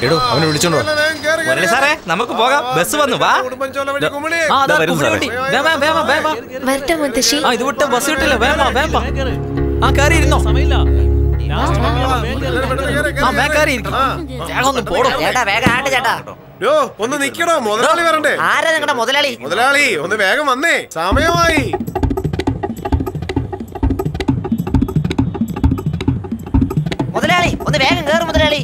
എടോ അവനെ വിളിച്ചോണ്ടോ മുരളി സാറേ നമുക്ക് പോകാം ബസ് വന്നു വാ ആ, അതാ വരുന്നു കുമിളി സാറേ. വണ്ടി. വേഗം, വേഗം, വേഗം, വേഗം. വരട്ടെ മുത്തശ്ശി ആ ഇത് വിട്ട് ബസ് കിട്ടില്ല വേഗം വാ, വേഗം വാ. ആ കയറി ഇരുന്നോ ആ വേ കയറി ഇരിക്ക്. വേഗം ഒന്ന് പോടോ ചേട്ടാ വേഗം ആണ്ട് ചേട്ടാ യോ ഒന്ന് നിക്കണോ മുതലാളി വരണ്ടേ ആരാ നിങ്ങളുടെ മുതലാളി മുതലാളി ഒന്ന് വേഗം വന്നേ സമയമായി മുതലാളി ഒന്ന് വേഗം കേറ് മുതലാളി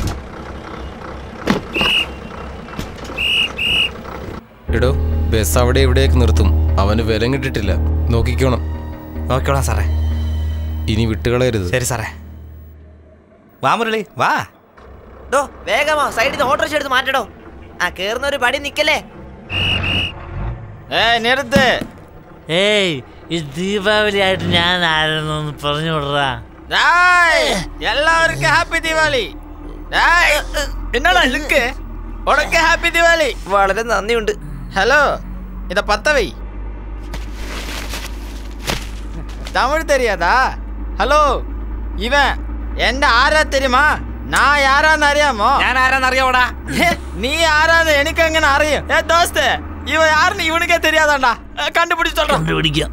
എടോ ബസ് അവിടെ ഇവിടേക്ക് നിർത്തും അവന് വിലം കിട്ടിട്ടില്ല നോക്കിക്കോണം നോക്കിക്കോളാം സാറേ ഇനി വിട്ടുകളയരുത് ശരി സാറേ വാ മുരളി വാ ഡോ വേഗമാ സൈഡിൽ നിന്ന് ഓട്ടോറിക്ഷ എടുത്ത് മാറ്റടോ ആ കേറുന്ന ഒരു പടി നിക്കല്ലേ ഏ നിർത്ത് ഏയ് ഈ ദീപാവലി ആയിട്ട് ഞാൻ ആരെന്ന് ഒന്ന് പറഞ്ഞു വിടറാ ഡേയ്, എല്ലാവർക്കും ഹാപ്പി ദിവാലി ഡേയ്, என்னடா இருக்கு உனக்கு ഹാപ്പി ദിവാലി വളരെ നന്ദിയുണ്ട് ஹலோ இத பத்த வை தமிழ் தெரியாதா ஹலோ இவன் എന്റെ ആരാ தெரியுமா ഞാൻ ആരാന്ന് അറിയാമോ ഞാൻ ആരാന്നറിയാവോടാ ഹേ, നീ ആരാന്ന് എനിക്ക് എങ്ങനെ അറിയും ഏ ദോസ്തേ ഇവ യാരുന്ന് ഇവനുക്കേ தெரியாதாண்டா കണ്ടുപിടിച്ചോട്ടോ കണ്ടുപിടിക്കാം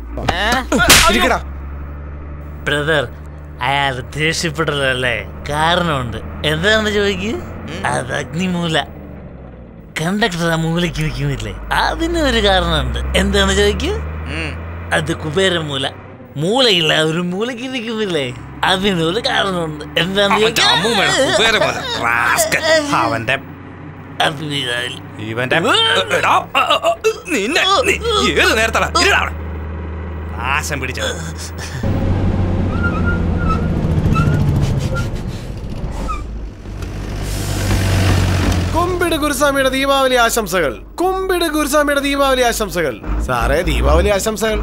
ബ്രദർ അയാൾ ദേഷ്യപ്പെട്ടല്ലോ അല്ലേ കാരണമുണ്ട് എന്താണെന്ന് ചോദിക്ക് അത് അഗ്നിമൂല കണ്ടക്ടർ ആ മൂലയ്ക്ക് നിൽക്കുന്നില്ലേ അതിന് ഒരു കാരണമുണ്ട് എന്താണെന്ന് ചോദിക്ക് അത് കുബേരമൂല മൂലയില്ല ഒരു മൂലയ്ക്ക് നിൽക്കുന്നില്ലേ അതിനൊരു കാരണമുണ്ട് എന്താണെന്ന് അവന്റെ അമ്മു വേണം, കുബേരൻ വേണം. റാസ്കൽ. അവന്റെ അഭിനയിതാവിൽ ഇവന്റെ എടാ, അ, അ, അ, നിന്നെ നീ ഏത് നേരത്തടാ ഇരുടാ അവിടെ. നാശം പിടിച്ചത് കുമ്പിട് ഗുരുസ്വാമിയുടെ ദീപാവലി ആശംസകൾ കുമ്പിട് ഗുരുസ്വാമിയുടെ ദീപാവലി ആശംസകൾ സാറേ ദീപാവലി ആശംസകൾ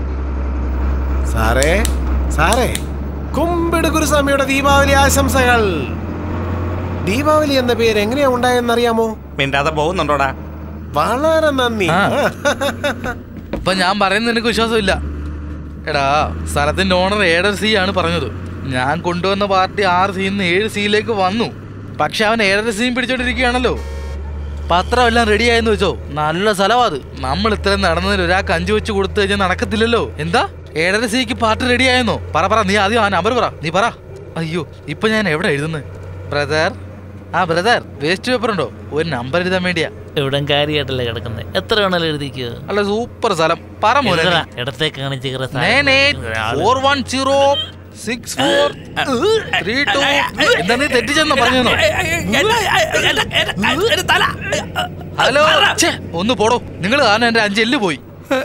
സാറേ സാറേ കുമ്പിട് ഗുരുസ്വാമിയുടെ ദീപാവലി ആശംസകൾ ദീപാവലി എന്ന പേര് എങ്ങനെയാ ഉണ്ടായെന്നറിയാമോ മിണ്ടാതെ പോകുന്നുണ്ടോടാ വളരെ നന്ദി ആ. ഇപ്പൊ ഞാൻ പറയുന്നത് നിനക്ക് വിശ്വാസമില്ല എടാ സ്ഥലത്തിന്റെ ഓണർ ഏഴര സി ആണ് പറഞ്ഞത് ഞാൻ കൊണ്ടുവന്ന പാർട്ടി ആറ് സിന്ന് ഏഴ് സിയിലേക്ക് വന്നു പക്ഷെ അവൻ ഏഴര സിയും പിടിച്ചോണ്ടിരിക്കുകയാണല്ലോ പത്രം എല്ലാം റെഡി ആയെന്ന് വെച്ചോ നല്ല സ്ഥലമാ അത് നമ്മൾ ഇത്രയും നടന്നതിൽ ഒരാൾക്ക് അഞ്ചു വെച്ച് കൊടുത്തു കഴിഞ്ഞാൽ നടക്കത്തില്ലല്ലോ എന്താ ഏഴര സിക്ക് പാർട്ടി റെഡി ആയെന്നോ പറ പറ നീ ആദ്യം ആ നമ്പർ പറ നീ പറ അയ്യോ ഇപ്പൊ ഞാൻ എവിടെ എഴുതുന്നത് ബ്രദർ ആ ബ്രദർ വേസ്റ്റ് പേപ്പർ ഉണ്ടോ ഒരു നമ്പർ എഴുതാൻ വേണ്ടിയാ ഇവിടെ കാര്യമായിട്ടല്ലേ കിടക്കുന്നത് എത്ര വേണേലും എഴുതിക്കോ അല്ല സൂപ്പർ സ്ഥലം പറ മോനെ എഴുതടാ, ഇടത്തേക്ക് കാണിച്ച് കയറാൻ nine eight four one zero six four three two എന്താ നീ തെറ്റിച്ചെന്നോ പറഞ്ഞോ ഹലോ ഛെ, ഒന്ന് പോടോ നിങ്ങൾ കാരണം എന്റെ അഞ്ച് എല്ല് പോയി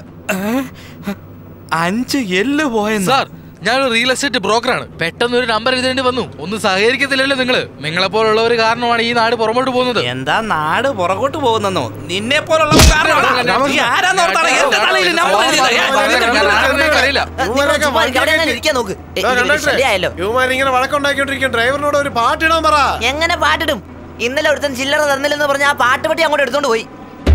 അഞ്ച് എല്ല് പോയെന്ന് സാർ ഞാനൊരു റിയൽ എസ്റ്റേറ്റ് ബ്രോക്കറാണ് പെട്ടെന്ന് ഒരു നമ്പർ എഴുതേണ്ടി വന്നു ഒന്നും സഹകരിക്കത്തില്ലല്ലോ നിങ്ങള് നിങ്ങളെ പോലുള്ളവർ കാരണമാണ് ഈ നാട് പുറമോട്ട് പോകുന്നത് എന്താ നാട് പുറകോട്ട് പോകുന്നെന്നോ നിന്നെ പോലുള്ള കാരണമാണ് നീ ആരാന്നോർത്താണ് എന്റെ തലയിൽ നമ്പർ എഴുതിയത്? അറിയില്ല ഇവന്മാരൊക്കെ ചുമ്മാ ഇരിക്ക്, അവിടെ വണ്ടിയൊക്കെ തന്നെ ഇരിക്കാൻ നോക്ക് ഏ, ദാ ഇത് കണ്ടക്ടറെ, ശരിയായല്ലോ ഇവന്മാരിങ്ങനെ വഴക്കുണ്ടാക്കിക്കൊണ്ടിരിക്കും ഡ്രൈവറിനോട് ഒരു പാട്ടിടാൻ പറ എങ്ങനെ പാട്ടിടും ഇന്നലെ ഒരുത്തൻ ചില്ലറ തന്നില്ലെന്ന് പറഞ്ഞ ആ പാട്ട് പറ്റി അങ്ങോട്ട് എടുത്തോണ്ട് പോയി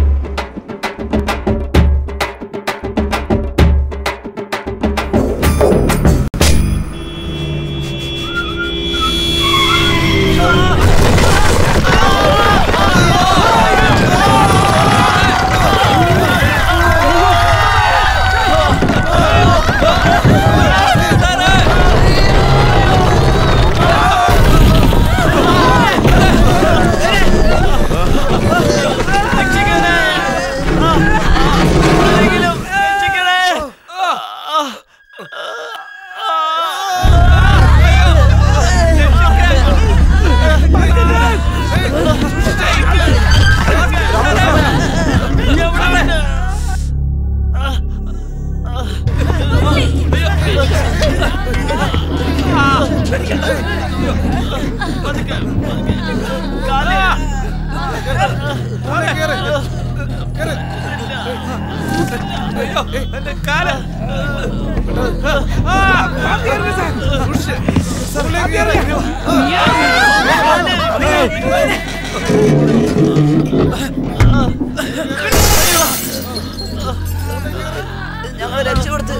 ഞങ്ങൾ രക്ഷപ്പെടുത്ത്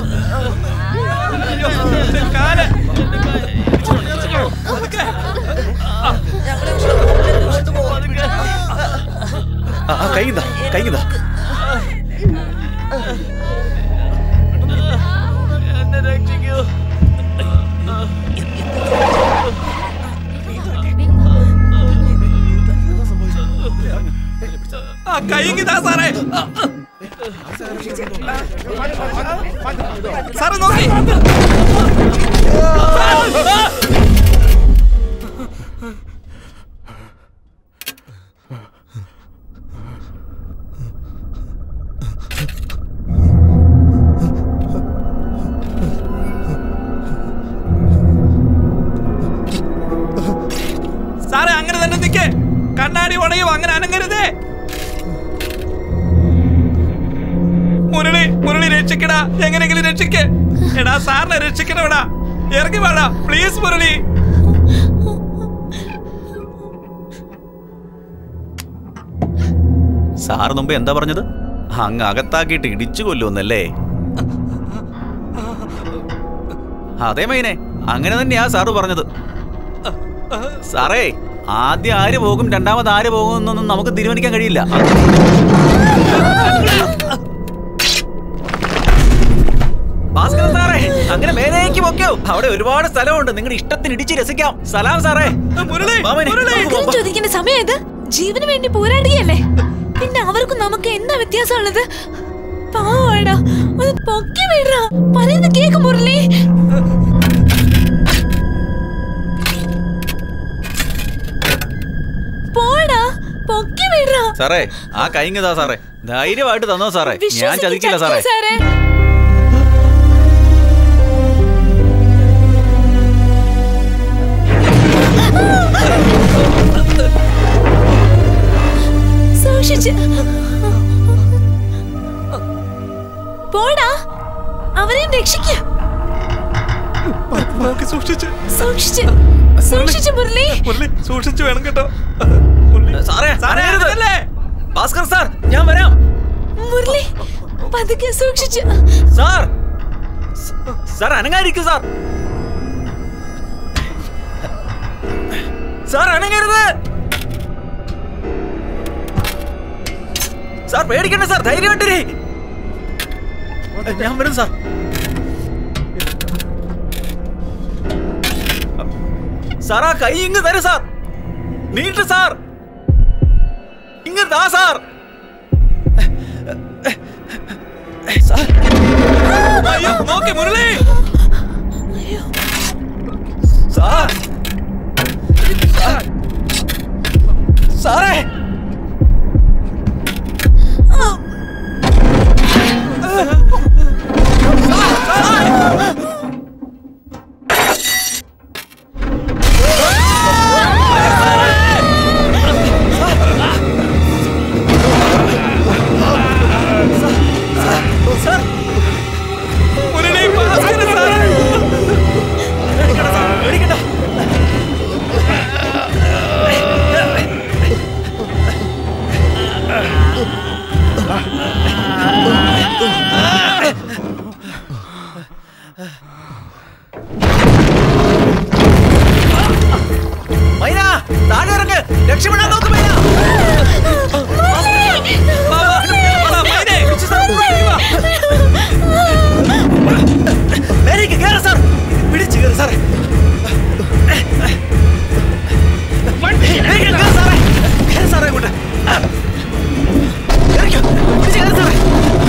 ഞങ്ങൾ രക്ഷപ്പെട്ടു പോകും കൈതാ കൈതാ എന്നെ രക്ഷിക്കൂ ആ കൈങ്ങിതാ സാറേ സാറേ നോക്കി സാറേ അങ്ങനെ തന്നെ നിക്കേ കണ്ണാടി ഉടയും അങ്ങനെ അനങ്ങരുതേ മുരളി മുരളി രക്ഷിക്കടാ എങ്ങനെങ്കിലും രക്ഷിക്ക് എടാ സാറിനെ രക്ഷിക്കണവിടാ ഇറങ്ങി വേടാ പ്ലീസ് മുരളി സാറ് മുമ്പ് എന്താ പറഞ്ഞത് അങ്ങ് അകത്താക്കിയിട്ട് ഇടിച്ചു കൊല്ലുമെന്നല്ലേ അതെ മൈനെ അങ്ങനെ തന്നെയാ സാറ് പറഞ്ഞത് സാറേ ആദ്യം ആര് പോകും രണ്ടാമത് ആര് പോകും എന്നൊന്നും നമുക്ക് തീരുമാനിക്കാൻ കഴിയില്ല ഭാസ്കരൻ സാറേ അങ്ങനെ മേലേക്ക് പൊക്കോ അവിടെ ഒരുപാട് സ്ഥലമുണ്ട് നിങ്ങളുടെ ഇഷ്ടത്തിന് ഇടിച്ച് രസിക്കാം സലാം സാറേ മുരളി മാമനെ, മുരളി നമുക്ക് ഉത്തരം പോവാം. ചോദിക്കുന്ന സമയം ഇത് ജീവന് വേണ്ടി പോരാടുകയല്ലേ പിന്നെ അവർക്കും നമുക്ക് എന്താ വ്യത്യാസമുള്ളത് പാവാടാ ഒന്ന് പൊക്കി വിടറാ പറയുന്ന കേക്ക് മുരളി പോടാ പൊക്കി വിടറാ സാറേ ആ കൈങ്ങതാ സാറേ ധൈര്യമായിട്ട് തന്നോ സാറേ ഞാൻ വിശ്വസിക്ക് ചതിക്കില്ല സാറേ സാറേ സൂക്ഷിച്ച് പോടാ അവരെയും രക്ഷിക്ക നോക്കി സൂക്ഷിച്ച് സൂക്ഷിച്ച് സൂക്ഷിച്ച് മുരളി മുരളി സൂക്ഷിച്ച് വേണം കേട്ടോ മുരളി സാറേ സാറേ അനങ്ങരുത്. അതല്ലേ ഭാസ്കർ സാർ ഞാൻ വരാം മുരളി പതുക്കെ സൂക്ഷിച്ച് സാർ സ- സാർ അനങ്ങാതിരിക്കൂ സാർ സാർ അനങ്ങരുത് സാർ പേടിക്കണ്ട സാർ ധൈര്യമായിട്ടിരി ഞാൻ വരും സാർ സാർ ആ കൈ ഇങ്ങ് തരും സാർ നീട്ട് സാർ ഇങ്ങ് താ സാർ സാർ അയ്യോ നോക്കി മുരളി സാർ സാർ. സാറേ മുരളി ഭാസ്കരൻ സാറേ പേടിക്കണ്ട സാർ പേടിക്കണ്ട മൈന താഴെ ഇറങ്ങ് രക്ഷപ്പെടാൻ നോക്ക് മൈന വാ, വാ, വാ, മൈനെ. മേലേക്ക് കേറ് സാർ പിടിച്ചു കയറി സാറേ മേലേക്ക് കേറ് സാറേ കേറ് സാറേ ഇങ്ങോട്ട് കേറിക്കോ. പിടിച്ച് കേറ് സാറേ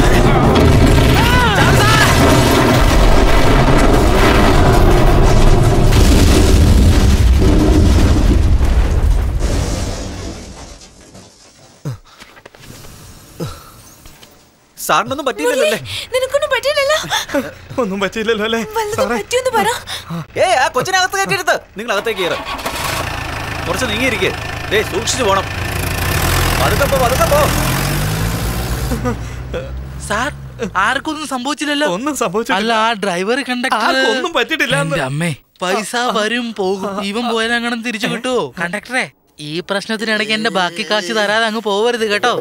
ചാട് സാർ. സാറിനൊന്നും പറ്റിയില്ലല്ലോ അല്ലേ നിനക്കൊന്നും പറ്റില്ലല്ലോ ഒന്നും പറ്റിയില്ലല്ലോ അല്ലേ വല്ലതും പറ്റിയൊന്ന് പറ ഏ ആ കൊച്ചിനകത്ത് കയറ്റിയെടുത്ത് നിങ്ങൾ അകത്തേക്ക് കയറ് കുറച്ച് നീങ്ങിയിരിക്കേ ദേ സൂക്ഷിച്ചു പോണം പതുക്കെ പോ പതുക്കെ പോ സാർ ആർക്കൊന്നും സംഭവിച്ചില്ലല്ലോ ഒന്നും സംഭവിച്ചില്ല അല്ല ആ ഡ്രൈവർ കണ്ടക്ടർ ആർക്കും ഒന്നും പറ്റിയിട്ടില്ല എന്ന്. എന്റെ അമ്മേ പൈസ വരും പോകും ഇവൻ പോയാലങ്ങനെ തിരിച്ചു കിട്ടുവോ കണ്ടക്ടറെ ഈ പ്രശ്നത്തിനിടയ്ക്ക് എന്റെ ബാക്കി കാശ് തരാതെ അങ്ങ് പോവരുത് കേട്ടോ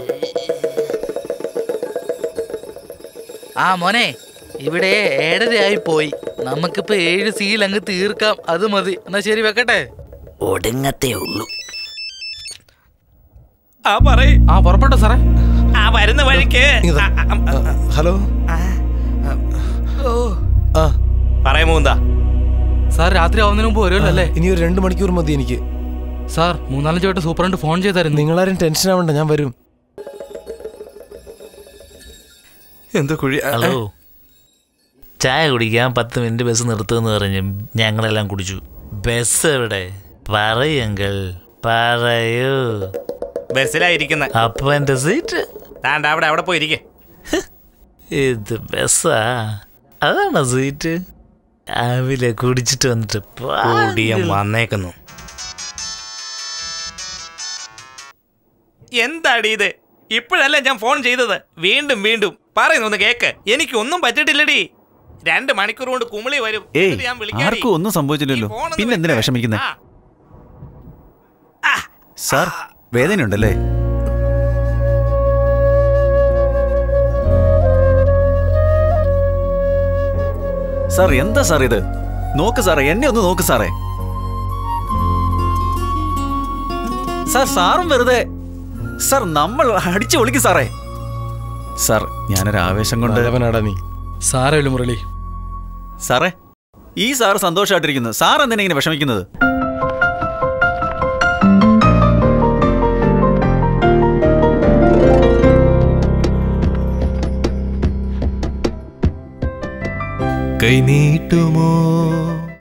ആ മോനെ ഇവിടെ ഏഴരയായി പോയി നമുക്കിപ്പോ ഏഴ് സീൽ അങ്ങ് തീർക്കാം അത് മതി എന്നാ ശരി വെക്കട്ടെ ഒടുങ്ങത്തേ ഉള്ളൂ ആ പറയ് ആ പുറപ്പെട്ടോ സാറേ ആ വരുന്ന വഴിക്ക് ഇതാ. ആ, ആ, ആ, ഹലോ ഓ. ആ പറയ മൂന്താ സാർ രാത്രി ആവുന്നതിന് മുമ്പ് വരുമല്ലോ അല്ലേ ഇനി ഒരു രണ്ട് മണിക്കൂർ മതി എനിക്ക് സാർ മൂന്നാലഞ്ച് വട്ടം സൂപ്രണ്ട് ഫോൺ ചെയ്തായിരുന്നു നിങ്ങളാരും ടെൻഷൻ ആവണ്ട ഞാൻ വരും എന്ത് കുഴി ആ, ഹലോ ചായ കുടിക്കാൻ പത്ത് മിനിറ്റ് ബസ് നിർത്തുമെന്ന് പറഞ്ഞ് ഞങ്ങളെല്ലാം കുടിച്ചു ബസ് എവിടെ പറയെങ്കിൽ പറയൂ ബസ്സിലായിരിക്കുന്ന അപ്പൊ എന്റെ സീറ്റ് താണ്ട അവിടെ അവിടെ പോയിരിക്കേ ഇത് ബസ്സാ അതാണോ സീറ്റ് രാവിലെ കുടിച്ചിട്ട് വന്നിട്ട് കൂടിയം പാടില്ല. വന്നേക്കുന്നു എന്താടി ഇത് ഇപ്പോഴല്ല ഞാൻ ഫോൺ ചെയ്തത് വീണ്ടും വീണ്ടും പറയുന്നു ഒന്ന് കേക്ക് എനിക്ക് ഒന്നും പറ്റിട്ടില്ലടി രണ്ട് മണിക്കൂർ കൊണ്ട് കുമിളി വരും ഏയ് എന്നിട്ട് ഞാൻ വിളിക്കാടി. ആർക്കും ഒന്നും സംഭവിച്ചില്ലല്ലോ ഈ ഫോൺ ഒന്ന് പിന്നെ എന്തിനാ വെക്ക്. വിഷമിക്കുന്നത് ആ, സാർ വേദനയുണ്ടല്ലേ സാർ എന്താ സാർ ഇത് നോക്ക് സാറേ എന്നെ ഒന്ന് നോക്ക് സാറേ സാർ സാറും വെറുതെ സാർ നമ്മൾ അടിച്ചു വിളിക്കും സാറേ സാർ ഞാനൊരു ആവേശം കൊണ്ട് നല്ലവനാടാ നീ സാരമില്ല മുരളി സാറേ ഈ സാർ സന്തോഷമായിട്ടിരിക്കുന്നു സാർ എന്തിനാ ഇങ്ങനെ വിഷമിക്കുന്നത് കൈനീട്ടുമോ